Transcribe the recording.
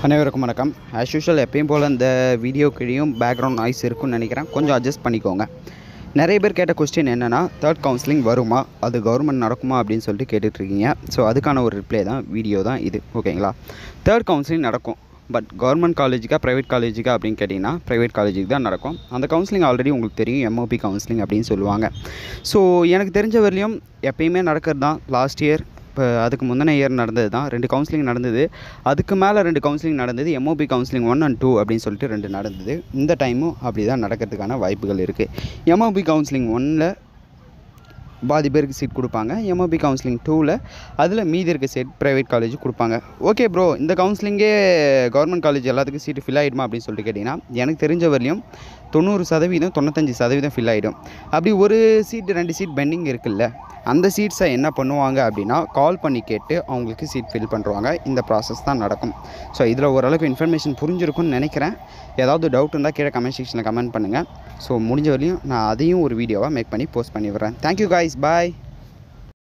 அனைவருக்கும் வணக்கம் as usual எப்பயும் போல் இந்த வீடியோ கீழேயும் பேக்ரவுண்ட் நாய்ஸ் இருக்கும்னு நினைக்கிறேன் கொஞ்சம் அட்ஜஸ்ட் பண்ணிக்கோங்க நிறைய பேர் கேட்ட கொஸ்டின் என்னென்னா தேர்ட் கவுன்சிலிங் வருமா அது கவர்மெண்ட் நடக்குமா அப்படின்னு சொல்லிட்டு கேட்டுட்ருக்கீங்க ஸோ அதுக்கான ஒரு ரிப்ளை தான் வீடியோ தான் இது ஓகேங்களா தேர்ட் கவுன்சிலிங் நடக்கும் பட் கவர்மெண்ட் காலேஜுக்கா ப்ரைவேட் காலேஜுக்கா அப்படின்னு கேட்டிங்கன்னா ப்ரைவேட் காலேஜுக்கு தான் நடக்கும் அந்த கவுன்சிலிங் ஆல்ரெடி உங்களுக்கு தெரியும் எம்ஓபி கவுன்சிலிங் அப்படின்னு சொல்லுவாங்க ஸோ எனக்கு தெரிஞ்ச வரையிலும் எப்பயுமே நடக்கிறது தான் லாஸ்ட் இயர் இப்போ அதுக்கு முந்தின இயர் நடந்தது தான் ரெண்டு கவுன்சிலிங் நடந்தது அதுக்கு மேலே ரெண்டு கவுன்சிலிங் நடந்தது MOP counselling one and two அப்படின்னு சொல்லிட்டு ரெண்டு நடந்தது இந்த டைமும் அப்படி தான் நடக்கிறதுக்கான வாய்ப்புகள் இருக்குது எம்ஓபி கவுன்சிலிங் ஒன்னில் பாதி பேருக்கு சீட் கொடுப்பாங்க எம்ஓபி கவுன்சிலிங் டூவில் அதில் மீதி இருக்க சீட் ப்ரைவேட் காலேஜ் கொடுப்பாங்க ஓகே ப்ரோ இந்த கவுன்சிலிங்கே கவர்மெண்ட் காலேஜ் எல்லாத்துக்கும் சீட்டு ஃபில் ஆகிடுமா அப்படின்னு சொல்லிட்டு கேட்டிங்கன்னா எனக்கு தெரிஞ்ச வரையும் தொண்ணூறு சதவீதம் தொண்ணூத்தஞ்சு சதவீதம் ஃபில் ஆகிடும் அப்படி ஒரு சீட் ரெண்டு சீட் பெண்டிங் இருக்குல்ல அந்த சீட்ஸை என்ன பண்ணுவாங்க அப்படின்னா கால் பண்ணி கேட்டு அவங்களுக்கு சீட் ஃபில் பண்ணுறாங்க இந்த ப்ராசஸ் தான் நடக்கும் ஸோ இதில் ஓரளவுக்கு இன்ஃபர்மேஷன் புரிஞ்சிருக்கும்னு நினைக்கிறேன் ஏதாவது டவுட் இருந்தால் கீழே கமெண்ட் செக்ஷனில் கமெண்ட் பண்ணுங்கள் ஸோ முடிஞ்ச வரையும் நான் அதையும் ஒரு வீடியோவாக மேக் பண்ணி போஸ்ட் பண்ணி விடுறேன் தேங்க்யூ காய்ஸ் பாய்